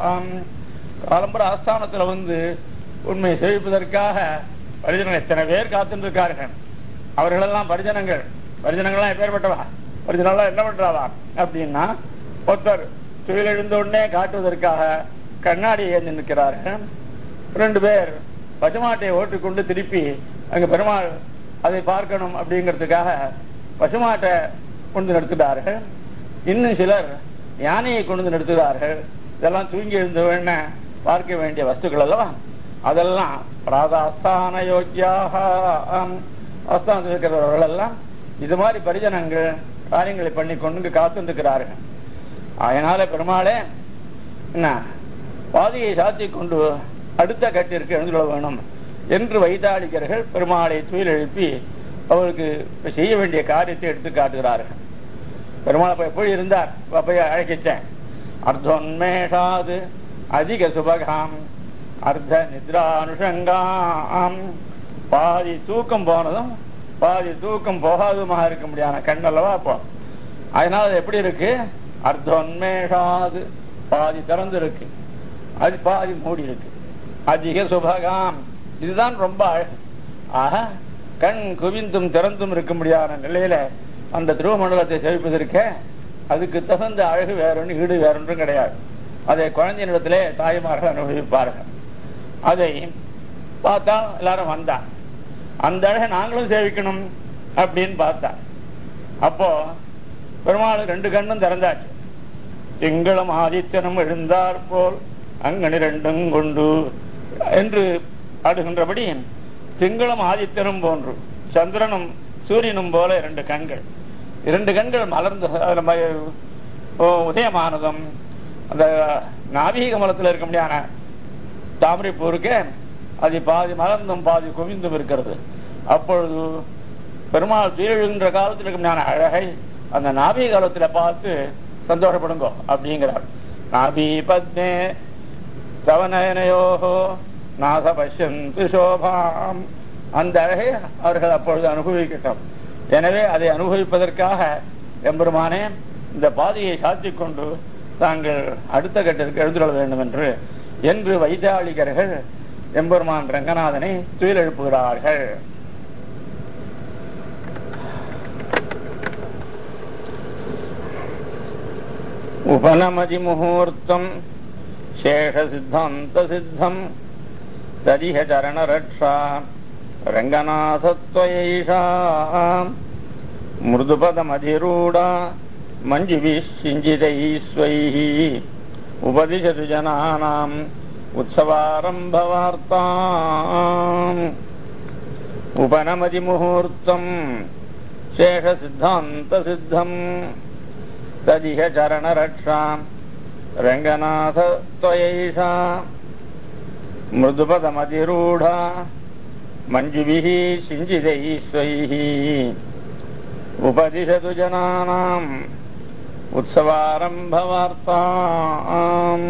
A: காலம்பர ஆஸ்தானத்துல வந்து உண்மையை சேவிப்பதற்காக பரிஜனங்கள் எத்தனை பேர் காத்துட்டு இருக்கார்கள் அவர்களெல்லாம் பரிஜனங்கள் பரிஜனங்கள்லாம் எப்பேற்பட்டவா பரிஜனெல்லாம் என்ன பண்றாவா அப்படின்னா ஒருத்தர் துயில் எழுந்த உடனே காட்டுவதற்காக கண்ணாடி ஏந்தி நிற்கிறார்கள் ரெண்டு பேர் பசுமாட்டையை ஓட்டிக்கொண்டு திருப்பி அங்க பெருமாள் அதை பார்க்கணும் அப்படிங்கிறதுக்காக பசுமாட்டை கொண்டு நிறுத்துகிறார்கள் இன்னும் சிலர் யானையை கொண்டு நிறுத்துகிறார்கள் இதெல்லாம் தூங்கி எழுந்த உடனே பார்க்க வேண்டிய வஸ்துக்கள் அல்லவா அதெல்லாம் பிராதாஸ்தான யோக்கியாக ஆஸ்தானத்தில் இருக்கிறவர்கள் எல்லாம் இது மாதிரி பரிஜனங்கள் காரியங்களை பண்ணி கொண்டு காத்திருக்கிறார்கள் அதனால பெருமாளே என்ன பாதியை சாத்தி கொண்டு அடுத்த கட்டிற்கு எழுந்துள்ள வேணும் என்று வைத்தாளிகர்கள் பெருமாளை துயில் எழுப்பி அவருக்கு செய்ய வேண்டிய காரியத்தை எடுத்து காட்டுகிறார்கள் பெருமாள் அப்ப எப்படி இருந்தார் அப்ப அழைக்கிச்சேன் அர்த்தோன்மேஷாது அதிக சுபகாம் அர்த்த நித்ரானுஷங்காம் பாதி தூக்கம் போனதும் பாதி தூக்கம் போகாததுமாக இருக்க முடியாத கண் அல்லவா அப்போ அதனால அது எப்படி இருக்கு அர்த்தோன்மேஷாது பாதி திறந்து இருக்கு அது பாதி மூடி இருக்கு அதிக சுபகாம் இதுதான் ரொம்ப அழகு ஆக கண் குவிந்தும் திறந்தும் இருக்க முடியாத நிலையில அந்த திருவமண்டலத்தை செவிப்பதற்க அதுக்கு தகுந்த அழகு வேறொன்று ஈடு வேறொன்றும் கிடையாது அதை குழந்தையினிடத்திலே தாய்மார்கள் அனுபவிப்பார்கள் அதை பார்த்தா எல்லாரும் வந்தா அந்த அழகை நாங்களும் சேவிக்கணும் அப்படின்னு பார்த்தா அப்போ பெருமாள் ரெண்டு கண்ணும் திறந்தாச்சு திங்களும் ஆதித்தனும் எழுந்தார் போல் அங்கனி ரெண்டும் கொண்டு என்று ஆடுகின்றபடி திங்களும் ஆதித்தனும் போன்று சந்திரனும் சூரியனும் போல இரண்டு கண்கள் இரண்டு கண்கள் மலர்ந்து அதுல ம- ஓ, உதயமானதும் அந்த நாபிக மலத்தில் இருக்க முடியாத தாமரை பூ இருக்கே அது பாதி மலர்ந்தும் பாதி குவிந்தும் இருக்கிறது அப்பொழுது பெருமாள் துயிலெழுகின்ற காலத்தில் இருக்க முடியாத அழகை அந்த நாபிக காலத்துல பார்த்து சந்தோஷப்படுங்கோ அப்படிங்கிறார் நாபி பத்மே தவநயனயோகோ நாத பஷ்யந்து சோபாம் அந்த அழகை அவர்கள் அப்பொழுது அனுபவிக்கட்டும் எனவே அதை அனுபவிப்பதற்காக எம்பெருமானே இந்த பாதையை சாத்திக் கொண்டு தாங்கள் அடுத்த கட்டத்திற்கு எழுந்துள்ள வேண்டும் என்று என்று வைத்தாளிகர்கள் எம்பெருமான் ரங்கநாதனை துயில் எழுப்புகிறார்கள் உபநமதி முகூர்த்தம் சேஷ சித்தாந்த சித்தம் ததிஹ சரண ரக்ஷா ரங்கநாதத்வயைஷா மிருதுபதமதிரூடா மஞ்சுபிः சிஞ்சிதைஸ்வைः உபதிஷது ஜனானாம் உற்சவாரம்பவார்த்தாம் உபநமதி முகூர்த்தம் சேஷ சித்தாந்த சித்தம் ததிஹ சரண ரக்ஷாம் ரங்கநாத त्वयैषा மிருதுபதமதிரூடா மஞ்சுபிः சிஞ்சிதைः ஸ்வைः உபதிஷது ஜனானாம் உற்சவாரம்பவார்த்தாம்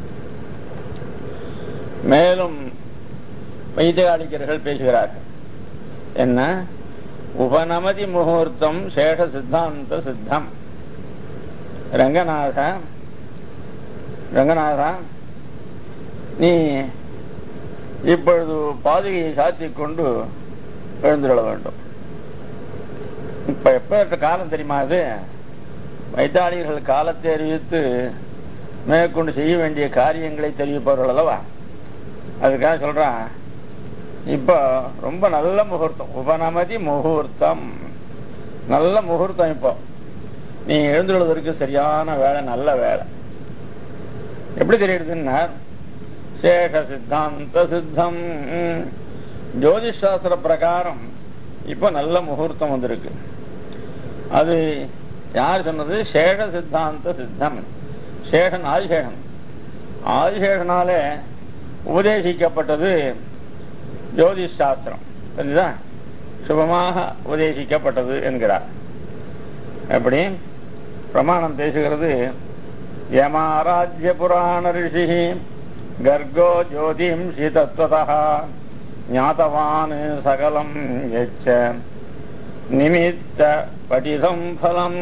A: மேலும் வைத்தியாளிக்கர்கள் பேசுகிறார்கள் என்ன உபநமதி முகூர்த்தம் சேஷ சித்தாந்த சித்தம் ரங்கநாத ரங்கநாதா நீ இப்பொழுது பாதுகையை சாத்திக் கொண்டு எழுந்துள்ள வேண்டும் இப்ப எப்ப காலம் தெரியுமா அது வைத்தாளிகள் காலத்தை அறிவித்து மேற்கொண்டு செய்ய வேண்டிய காரியங்களை தெரிவிப்பவர்கள் அல்லவா அதுக்காக சொல்றான் இப்போ ரொம்ப நல்ல முகூர்த்தம் உபநமதி முகூர்த்தம் நல்ல முகூர்த்தம் இப்போ நீ எழுந்துள்ளதற்கு சரியான வேலை நல்ல வேலை எப்படி தெரியுதுன்னா சேஷ சித்தாந்த சித்தம் ஜோதிஷ் சாஸ்திர பிரகாரம் இப்போ நல்ல முகூர்த்தம் வந்திருக்கு அது யார் சொன்னது சேஷ சித்தாந்த சித்தம் சேஷன் ஆதிசேஷன் ஆதிசேஷனாலே உபதேசிக்கப்பட்டது ஜோதிஷ் சாஸ்திரம் தெரிஞ்சுதா சுபமாக உபதேசிக்கப்பட்டது என்கிறார் எப்படி பிரமாணம் பேசுகிறது யமாராஜ்ய புராண ரிஷி கர்கோ ஜோதிம்ஷி தத்துவதः ஞாதவான் சகலம் யச்ச நிமித்த படிதம் பலம்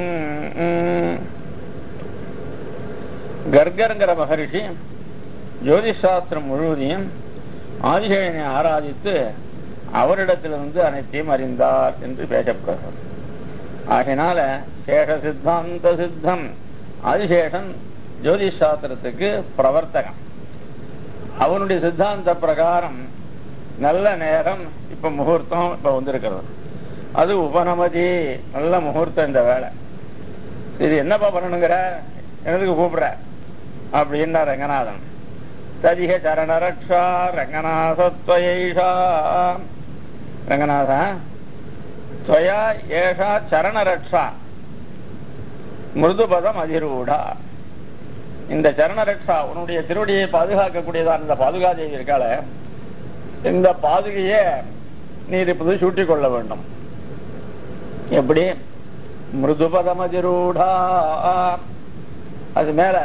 A: கர்கருங்கிற மகரிஷி ஜோதிஷ் சாஸ்திரம் முழுவதையும் ஆதிசேஷனை ஆராதித்து அவரிடத்திலிருந்து அனைத்தையும் அறிந்தார் என்று பேசப்படுகிறது ஆகினால சேஷ சித்தாந்த சித்தம் ஆதிசேஷன் ஜோதிஷ் சாஸ்திரத்துக்கு பிரவர்த்தகம் அவனுடைய சித்தாந்த பிரகாரம் நல்ல நேரம் இப்ப முகூர்த்தம் இப்ப வந்திருக்கிறது அது உபநமதி நல்ல முகூர்த்தம் இந்த வேலை இது என்னப்பா பண்ணணுங்கிற எனக்கு கூப்பிடுற அப்படின்னா ரங்கநாதன் ததிக சரணரக்ஷா ரங்கநாதத்வயைஷா ரங்கநாதா துவயா ஏஷா சரணரக்ஷா மிருதுபதம் அதிரூடா இந்த சரணரக்ஷா உன்னுடைய திருவடியை பாதுகாக்கக்கூடியதான் இந்த பாதுகாதேவி இருக்காள இந்த பாதுகையே நீர் இப்போது சூட்டிக் கொள்ள வேண்டும் எப்படி மிருதுபதம் அதிரூடா அது மேல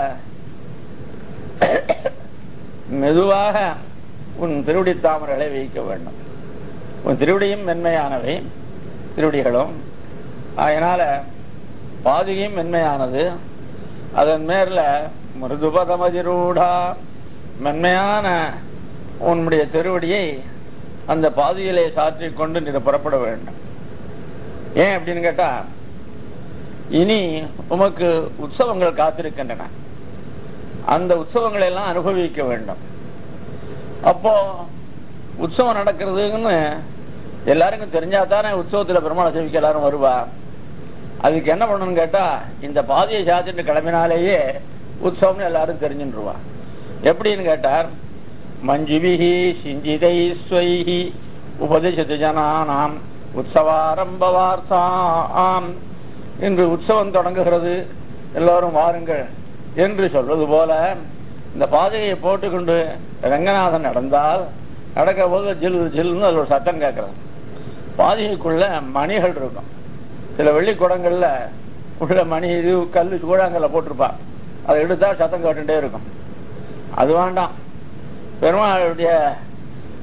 A: மெதுவாக உன் திருவடி தாமரைகளை வைக்க வேண்டும் உன் திருவடியும் மென்மையானவை திருவடிகளும் அதனால பாதுகையும் மென்மையானது அதன் மேல மிருதுபதமதிரூடா மென்மையான உன்னுடைய திருவடியை அந்த பாதுகையிலே சாற்றிக் கொண்டு நீ புறப்பட வேண்டும் ஏன் அப்படின்னு கேட்டா இனி உமக்கு உற்சவங்கள் காத்திருக்கின்றன அந்த உற்சவங்களை எல்லாம் அனுபவிக்க வேண்டும் அப்போ உற்சவம் நடக்கிறதுன்னு எல்லாருக்கும் தெரிஞ்சா தானே உற்சவத்துல பெருமாளை சேவிக்க எல்லாரும் வருவா அதுக்கு என்ன பண்ணணும்னு கேட்டா இந்த பாதியை சாத்திட்டு கிளம்பினாலேயே உற்சவம்னு எல்லாரும் தெரிஞ்சுருவா எப்படின்னு கேட்டார் மஞ்சுபிகி சிஞ்சிதை ஸ்வைஹி உபதிஷத்து ஜனானாம் உற்சவாரம்பவார்த்தாம் இன்று உற்சவம் தொடங்குகிறது எல்லோரும் வாருங்கள் என்று சொல்வது போல இந்த பாதையை போட்டுக்கொண்டு ரங்கநாதன் நடந்தால் நடக்க போது ஜில் ஜில்னு அது ஒரு சத்தம் கேட்கறது பாதைக்குள்ள மணிகள் இருக்கும் சில வெள்ளி குடங்கள்ல உள்ள மணி இது கல் கூழாங்கல்ல போட்டிருப்பா அதை எடுத்தா சத்தம் கேட்டுட்டே இருக்கும் அது வேண்டாம் பெருமாளுடைய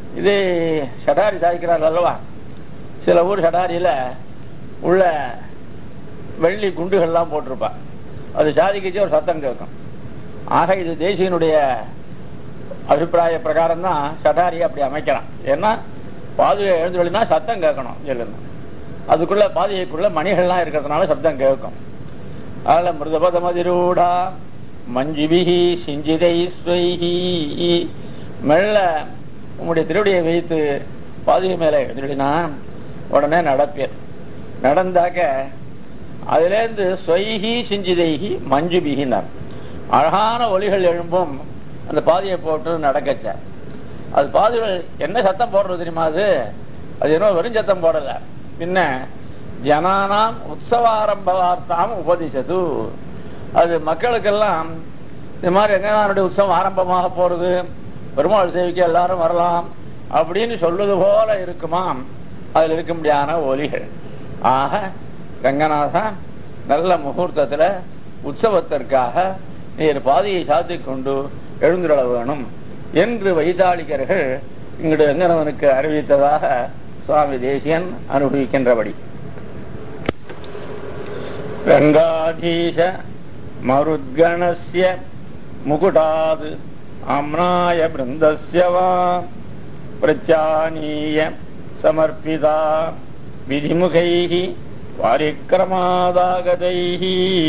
A: இது ஷடாரி சாதிக்கிறார் அல்லவா சில ஊர் ஷடாரியில் உள்ள வெள்ளி குண்டுகள்லாம் போட்டிருப்பா அது சாதிக்கிச்சு ஒரு சத்தம் கேட்கும் ஆக இது தேசியனுடைய அபிப்பிராய பிரகாரம் தான் ஷடாரியை அப்படி அமைக்கிறான் ஏன்னா பாதுகை எழுந்துனா சத்தம் கேட்கணும் எழுந்து அதுக்குள்ள பாதுகைக்குள்ள மணிகள்லாம் இருக்கிறதுனால சப்தம் கேட்கும் அதில் மிருதபத மதிரூடா மஞ்சுபிகி சிஞ்சிதை ஸ்வைஹி மெல்ல உம்முடைய திருவடியை வைத்து பாதுகை மேலே எழுந்துடினா உடனே நடப்பேர் நடந்தாக்க அதுலேருந்து ஸ்வைஹி சிஞ்சிதைஹி மஞ்சுபிகினார் அழகான ஒலிகள் எழும்பும் அந்த பாதையை போட்டு நடக்கச்ச அது பாதைகள் என்ன சத்தம் போடுறது தெரியுமா அது அது என்ன வெறும் சத்தம் போடல பின்ன ஜனானாம் உற்சவாரம்பவார்த்தாம் உபதிசது அது மக்களுக்கெல்லாம் இந்த மாதிரி எங்கனுடைய உற்சவம் ஆரம்பமாக போறது பெருமாள் சேவிக்க எல்லாரும் வரலாம் அப்படின்னு சொல்வது போல இருக்குமாம் அதில் இருக்க முடியாத ஒலிகள் ஆக ரங்கநாதா நல்ல முகூர்த்தத்துல உற்சவத்திற்காக நீர் பாதையை சாத்தி கொண்டு எழுந்துட வேணும் என்று வைதாளிகர்கள் இங்குடைய வெங்கனவனுக்கு அறிவித்ததாக சுவாமி தேசியன் அனுபவிக்கின்றபடி ரங்காதீஷ மருத்கணஸ்ய முகுடாது ஆம்னாய பிருந்தஸ்ய வா பிரச்சானீய சமர்ப்பிதா விதிமுகைः வாரிக்கிரமாதாகதைः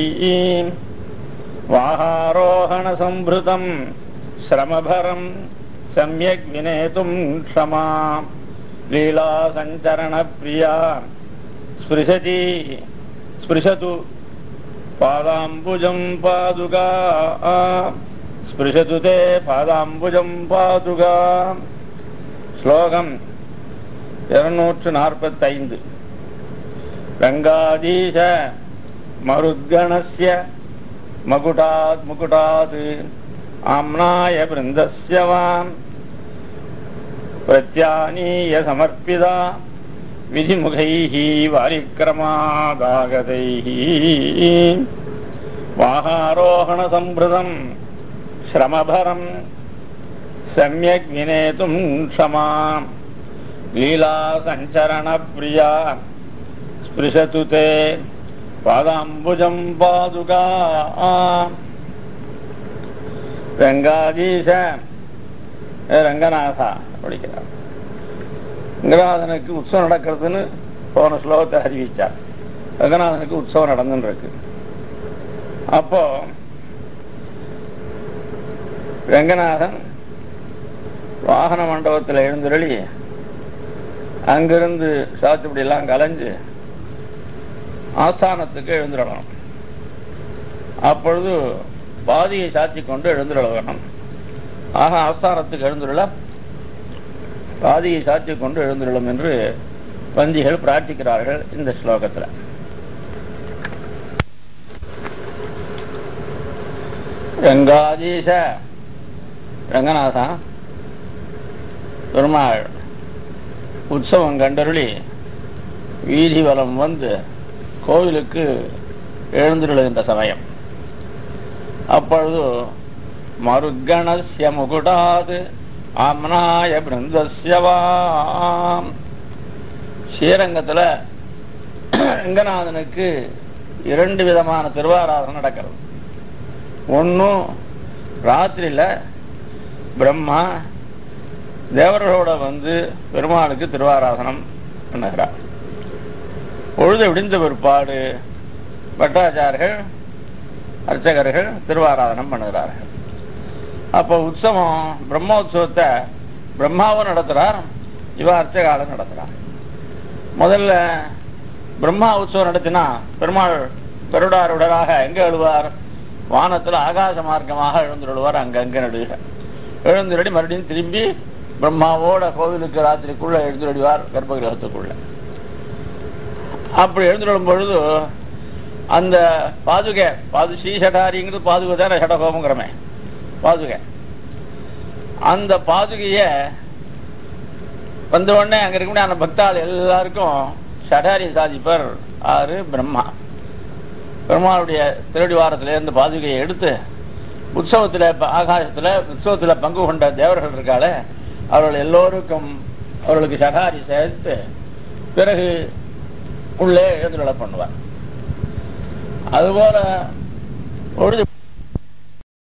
A: वाहारोहणसम्भृतम् श्रमभरम् सम्यग् विनेतुम् क्षमा लीलासञ्चरणप्रिया स्पृशति स्पृशतु पादाम्बुजम् पादुका स्पृशतु ते पादाम्बुजम् पादुका श्लोकम् இருநூற்று நாற்பத்தைந்து ரங்காதீஷ மருத்கணஸ்ய மகுடாத் முகுடாத் ஆம்னாய பிருந்தஸ்ய வாம் பிரத்யானீய சமர்ப்பிதா விதிமுகைः வாரிக்கிரமாதாகதைः வாகாரோகணசம்பிரதம் ஸ்ரமபரம் சம்யக் வினேதும் க்ஷமா லீலாசஞ்சரணப்பிரியா ஸ்பிருஷது தே பாதாம்புஜம் பாதுகா ரங்காதீச ரங்கநாதா படிக்கிறார் ரங்கநாதனுக்கு உற்சவம் நடக்கிறதுன்னு போன ஸ்லோகத்தை அறிவிச்சார் ரங்கநாதனுக்கு உற்சவம் நடந்துன்னு இருக்கு அப்போ ரங்கநாதன் வாகன மண்டபத்தில் எழுந்தருளி அங்கிருந்து சாத்துப்படி எல்லாம் கலைஞ்சு ஆஸ்தானத்துக்கு எழுந்துடணும் அப்பொழுது பாதியை சாத்தி கொண்டு எழுந்துட வேணும் ஆக ஆஸ்தானத்துக்கு எழுந்துள்ள பாதியை சாத்தி கொண்டு எழுந்துள்ளோம் என்று பந்திகள் பிரார்த்திக்கிறார்கள் இந்த ஸ்லோகத்தில் ரங்காதீச ரங்கநாதா பெருமாள் உற்சவம் கண்டருளி வீதி வலம் வந்து கோவிலுக்கு எழுந்துருளுகின்ற சமயம் அப்பொழுது மருத்கணஸ்ய முகுடாது ஆம்னாய பிருந்தஸ்யவாம் ஸ்ரீரங்கத்தில் ரங்கநாதனுக்கு இரண்டு விதமான திருவாராதனை நடக்கிறது ஒன்றும் ராத்திரியில் பிரம்மா தேவர்களோட வந்து பெருமாளுக்கு திருவாராதனம் பண்ணுகிறார் பொழுது விடிந்த பிற்பாடு பட்டாச்சார்கள் அர்ச்சகர்கள் திருவாராதனம் பண்ணுகிறார்கள் அப்போ உற்சவம் பிரம்மோத்சவத்தை பிரம்மாவும் நடத்துகிறார் இவ அர்ச்சகாலும் நடத்துகிறார் முதல்ல பிரம்மா உற்சவம் நடத்தினா பெருமாள் பெருடாருடராக எங்கே எழுவார் வானத்தில் ஆகாச மார்க்கமாக எழுந்துடுவார் அங்கங்கே நடுக எழுந்துரடி மறுபடியும் திரும்பி பிரம்மாவோட கோவிலுக்கு ராத்திரிக்குள்ள எழுந்துடுவார் கர்ப்பகிரகத்துக்குள்ள அப்படி எழுந்துடும் பொழுது அந்த பாதுகை பாது ஸ்ரீசடாரிங்கிறது பாதுகை தானே சடகோமங்கிறமே பாதுகை அந்த பாதுகைய வந்த உடனே அங்க இருக்க அந்த பக்தாள் எல்லாருக்கும் சடாரி சாதிப்பர் ஆறு பிரம்மா பெருமாளுடைய திருடி வாரத்துல இருந்து பாதுகையை எடுத்து உற்சவத்துல ஆகாசத்துல உற்சவத்துல பங்கு கொண்ட தேவர்கள் இருக்காளே அவர்கள் எல்லோருக்கும் அவர்களுக்கு சகாரி சேர்த்து பிறகு உள்ளே எழுந்துள்ள பண்ணுவார் அதுபோல பொழுது